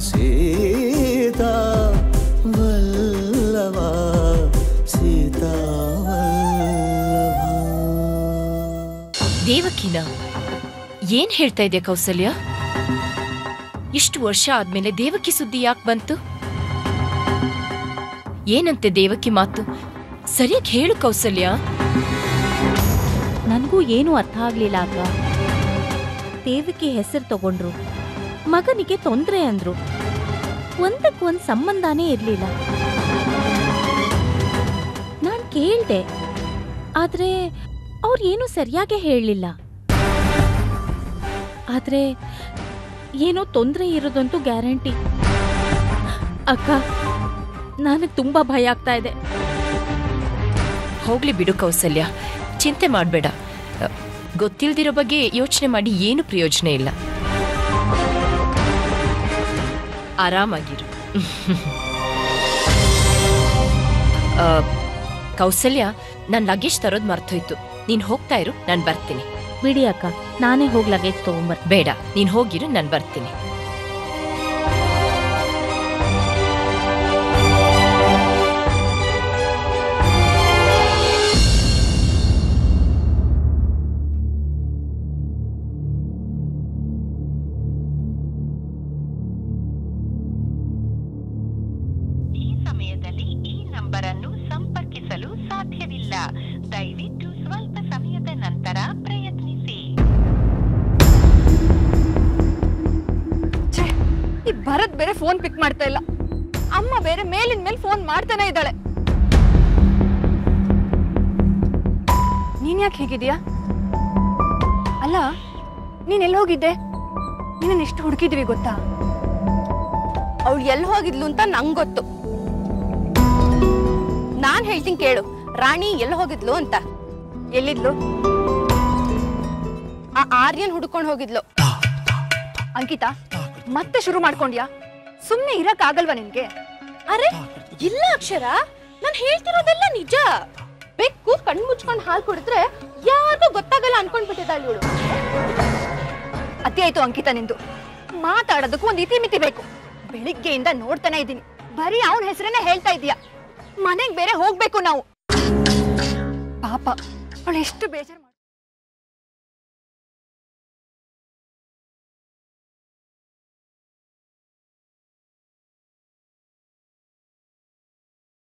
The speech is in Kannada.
ಸೀತಾ ವಲ್ಲಭ ಸೀತಾ ವಲ್ಲಭ ದೇವಕಿನ ಏನ್ ಹೇಳ್ತಾ ಇದೆಯಾ ಕೌಸಲ್ಯ ಇಷ್ಟು ವರ್ಷ ಆದ್ಮೇಲೆ ದೇವಕಿ ಸುದ್ದಿ ಯಾಕೆ ಬಂತು ಏನಂತೆ ದೇವಕಿ ಮಾತು ಸರಿಯಾಗಿ ಹೇಳು ಕೌಸಲ್ಯ ನನಗೂ ಏನೂ ಅರ್ಥ ಆಗ್ಲಿಲ್ಲ ಅಕ್ಕ ದೇವಕಿ ಹೆಸರು ತಗೊಂಡ್ರು ಮಗನಿಗೆ ತೊಂದರೆ ಅಂದ್ರು ಒಂದಕ್ಕೊಂದ್ ಸಂಬಂಧನೇ ಇರ್ಲಿಲ್ಲ ನಾನ್ ಕೇಳ್ದೆ ಆದ್ರೆ ಅವ್ರು ಏನು ಸರಿಯಾಗಿ ಹೇಳಲಿಲ್ಲ ಆದ್ರೆ ಏನೋ ತೊಂದರೆ ಇರೋದಂತೂ ಗ್ಯಾರಂಟಿ ಅಕ್ಕ ನನಗೆ ತುಂಬಾ ಭಯ ಆಗ್ತಾ ಇದೆ ಹೋಗ್ಲಿ ಬಿಡು ಕೌಸಲ್ಯ ಚಿಂತೆ ಮಾಡಬೇಡ ಗೊತ್ತಿಲ್ದಿರೋ ಬಗ್ಗೆ ಯೋಚನೆ ಮಾಡಿ ಏನು ಪ್ರಯೋಜನ ಇಲ್ಲ ಆರಾಮಾಗಿರು ಆ, ಕೌಸಲ್ಯ ನನ್ನ ಲಗೇಜ್ ತರೋದು ಮರ್ತೋಯ್ತು ನೀನ್ ಹೋಗ್ತಾ ಇರು ನಾನು ಬರ್ತೀನಿ ಬಿಡಿ ಅಕ್ಕ ನಾನೇ ಹೋಗಿ ಲಗೇಜ್ ತಗೊಂಬರ್ತೀನಿ ಬೇಡ ನೀನ್ ಹೋಗಿರು ನಾನು ಬರ್ತೀನಿ ಈ ಸಮಯದಲ್ಲಿ ಈ ನಂಬರ್ ಅನ್ನು ಸಂಪರ್ಕಿಸಲು ಸಾಧ್ಯವಿಲ್ಲ ದಯವಿಟ್ಟು ಸ್ವಲ್ಪ ಸಮಯದ ನಂತರ ಪ್ರಯತ್ನಿಸಿ ಛೇ ಈ ಭರತ್ ಬೇರೆ ಫೋನ್ ಪಿಕ್ ಮಾಡ್ತಾ ಇಲ್ಲ ಅಮ್ಮ ಬೇರೆ ಮೇಲಿನ ಮೇಲೆ ಫೋನ್ ಮಾಡ್ತಾನೆ ಇದ್ದಾಳೆ ನೀನ್ ಯಾಕೆ ಹೇಗಿದ್ಯಾ ಅಲ್ಲ ನೀನ್ ಎಲ್ಲಿ ಹೋಗಿದ್ದೆ ನೀನನ್ನ ಎಷ್ಟು ಹುಡುಕಿದ್ವಿ ಗೊತ್ತಾ ಅವಳು ಎಲ್ಲಿ ಹೋಗಿದ್ಲು ಅಂತ ನಂಗ್ ಗೊತ್ತು ನಾನ್ ಹೇಳ್ತೀನಿ ಕೇಳು ರಾಣಿ ಎಲ್ಲಿ ಹೋಗಿದ್ಲು ಅಂತ ಎಲ್ಲಿದ್ಲು ಆ ಆರ್ಯನ್ ಹುಡ್ಕೊಂಡು ಹೋಗಿದ್ಲು ಅಂಕಿತಾ ಮತ್ತೆ ಶುರು ಮಾಡ್ಕೊಂಡ್ಯಾ ಸುಮ್ನೆ ಇರಕ್ ಆಗಲ್ವಾ ನಿನ್ಗೆ ಅರೆ ಇಲ್ಲ ಅಕ್ಷರ ನಾನ್ ಹೇಳ್ತಿರೋದೆಲ್ಲ ನಿಜ ಬೆಕ್ಕು ಕಣ್ ಮುಚ್ಕೊಂಡ್ ಹಾಲ್ ಕುಡಿದ್ರೆ ಯಾರಿಗೂ ಗೊತ್ತಾಗಲ್ಲ ಅನ್ಕೊಂಡ್ಬಿಟ್ಟಿದ್ದಾಳೆ ಇವಳು ಅತಿ ಆಯ್ತು ಅಂಕಿತಾ ನಿಂದು ಮಾತಾಡೋದಕ್ಕೂ ಒಂದ್ ಇತಿ ಮಿತಿ ಬೇಕು ಬೆಳಿಗ್ಗೆಯಿಂದ ನೋಡ್ತಾನೆ ಇದ್ದೀನಿ ಬರೀ ಅವನ ಹೆಸರನ್ನೇ ಹೇಳ್ತಾ ಇದೀಯ ಮನೆಗ್ ಬೇರೆ ಹೋಗ್ಬೇಕು ನಾವು ಪಾಪ ಅವಳು ಎಷ್ಟು ಬೇಜಾರು